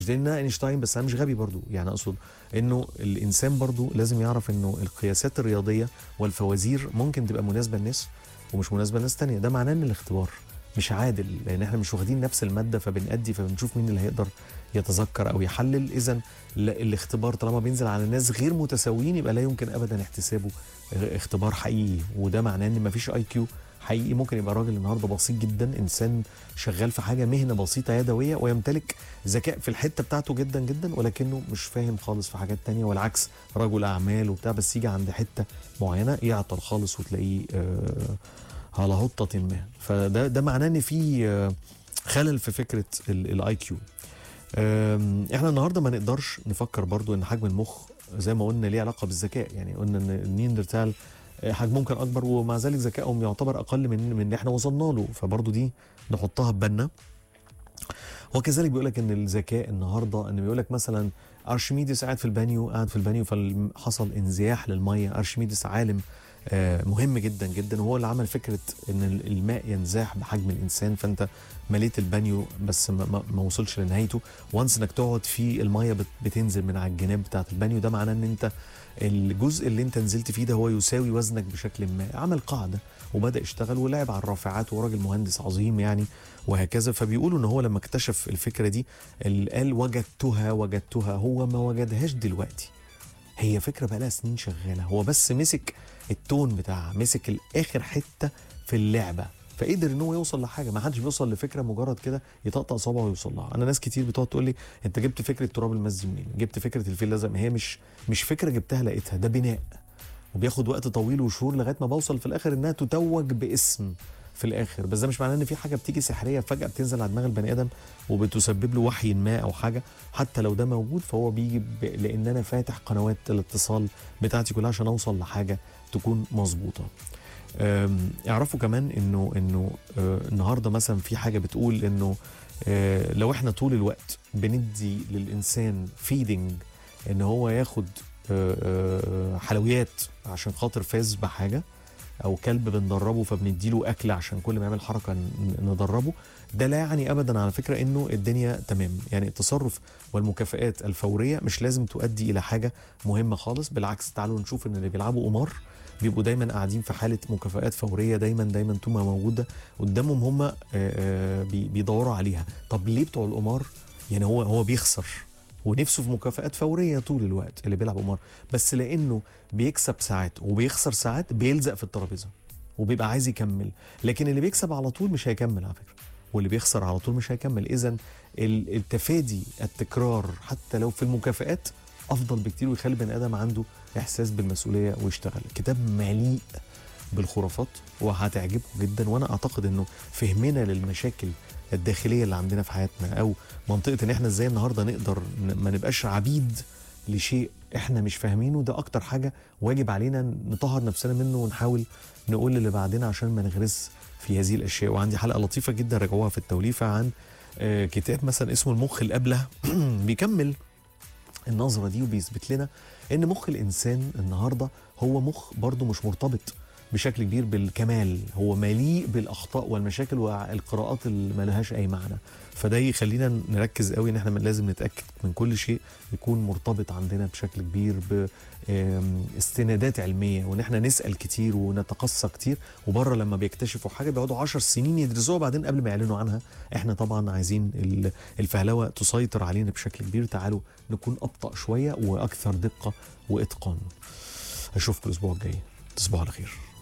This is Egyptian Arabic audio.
لان أنا اينشتاين بس انا مش غبي برضو يعني اقصد انه الانسان برضو لازم يعرف انه القياسات الرياضيه والفوازير ممكن تبقى مناسبه لناس ومش مناسبه لناس تانية ده معناه ان الاختبار مش عادل لان احنا مش واخدين نفس الماده فبنأدي فبنشوف مين اللي هيقدر يتذكر او يحلل اذا الاختبار طالما بينزل على ناس غير متساويين يبقى لا يمكن ابدا احتسابه اختبار حقيقي وده معناه ان مفيش اي كيو حقيقي ممكن يبقى راجل النهارده بسيط جدا انسان شغال في حاجه مهنه بسيطه يدويه ويمتلك ذكاء في الحته بتاعته جدا جدا ولكنه مش فاهم خالص في حاجات تانية والعكس رجل اعمال وبتاع بس يجي عند حته معينه يعطل خالص وتلاقيه آه على هطه ما فده ده معناه ان في آه خلل في فكره الاي كيو احنا النهارده ما نقدرش نفكر برضو ان حجم المخ زي ما قلنا ليه علاقه بالذكاء يعني قلنا ان النيندرتال حجمهم كان اكبر ومع ذلك ذكائهم يعتبر اقل من من اللي احنا وصلنا له فبرضه دي نحطها في بالنا وكذلك بيقول لك ان الذكاء النهارده ان بيقول لك مثلا ارشميدس قاعد في البانيو قاعد في البانيو فحصل انزياح للميه ارشميدس عالم مهم جدا جدا وهو اللي عمل فكره ان الماء ينزاح بحجم الانسان فانت مليت البانيو بس ما, ما وصلش لنهايته وانس انك تقعد في الميه بتنزل من على الجناب بتاعه البانيو ده معناه ان انت الجزء اللي انت نزلت فيه ده هو يساوي وزنك بشكل ما عمل قاعده وبدا يشتغل ولعب على الرافعات وراجل مهندس عظيم يعني وهكذا فبيقولوا ان هو لما اكتشف الفكره دي قال وجدتها وجدتها هو ما وجدهاش دلوقتي هي فكره بقى لها سنين شغاله هو بس مسك التون بتاعها مسك الاخر حته في اللعبه فقدر ان هو يوصل لحاجه ما حدش بيوصل لفكره مجرد كده يطقطق صوابعه ويوصل لها انا ناس كتير بتقعد تقول لي انت جبت فكره تراب المسجد منين جبت فكره الفيل الازرق هي مش مش فكره جبتها لقيتها ده بناء وبياخد وقت طويل وشهور لغايه ما بوصل في الاخر انها تتوج باسم في الاخر بس ده مش معناه ان في حاجه بتيجي سحريه فجاه بتنزل على دماغ البني ادم وبتسبب له وحي ما او حاجه حتى لو ده موجود فهو بيجي لان انا فاتح قنوات الاتصال بتاعتي كلها عشان اوصل لحاجه تكون مظبوطه اعرفوا كمان انه انه النهارده مثلا في حاجه بتقول انه لو احنا طول الوقت بندي للانسان فيدنج ان هو ياخد حلويات عشان خاطر فاز بحاجه او كلب بندربه فبنديله اكل عشان كل ما يعمل حركه ندربه ده لا يعني ابدا على فكره انه الدنيا تمام يعني التصرف والمكافئات الفوريه مش لازم تؤدي الى حاجه مهمه خالص بالعكس تعالوا نشوف ان اللي بيلعبوا قمار بيبقوا دايما قاعدين في حاله مكافئات فوريه دايما دايما طول ما موجوده قدامهم هم بيدوروا عليها طب ليه بتوع القمار يعني هو هو بيخسر ونفسه في مكافآت فوريه طول الوقت اللي بيلعب قمار بس لانه بيكسب ساعات وبيخسر ساعات بيلزق في الترابيزه وبيبقى عايز يكمل لكن اللي بيكسب على طول مش هيكمل على فكره واللي بيخسر على طول مش هيكمل اذا التفادي التكرار حتى لو في المكافآت افضل بكتير ويخلي البني ادم عنده احساس بالمسؤوليه ويشتغل كتاب مليء بالخرافات وهتعجبكم جدا وانا اعتقد انه فهمنا للمشاكل الداخليه اللي عندنا في حياتنا او منطقه ان احنا ازاي النهارده نقدر ما نبقاش عبيد لشيء احنا مش فاهمينه ده اكتر حاجه واجب علينا نطهر نفسنا منه ونحاول نقول للي بعدنا عشان ما نغرس في هذه الاشياء وعندي حلقه لطيفه جدا راجعوها في التوليفه عن كتاب مثلا اسمه المخ الابله بيكمل النظره دي وبيثبت لنا ان مخ الانسان النهارده هو مخ برضه مش مرتبط بشكل كبير بالكمال هو مليء بالاخطاء والمشاكل والقراءات اللي ما لهاش اي معنى فده يخلينا نركز قوي ان احنا لازم نتاكد من كل شيء يكون مرتبط عندنا بشكل كبير باستنادات علميه وان احنا نسال كتير ونتقصى كتير وبره لما بيكتشفوا حاجه بيقعدوا 10 سنين يدرسوها بعدين قبل ما يعلنوا عنها احنا طبعا عايزين الفهلوه تسيطر علينا بشكل كبير تعالوا نكون ابطا شويه واكثر دقه واتقان اشوفكم الاسبوع الجاي تصبحوا على خير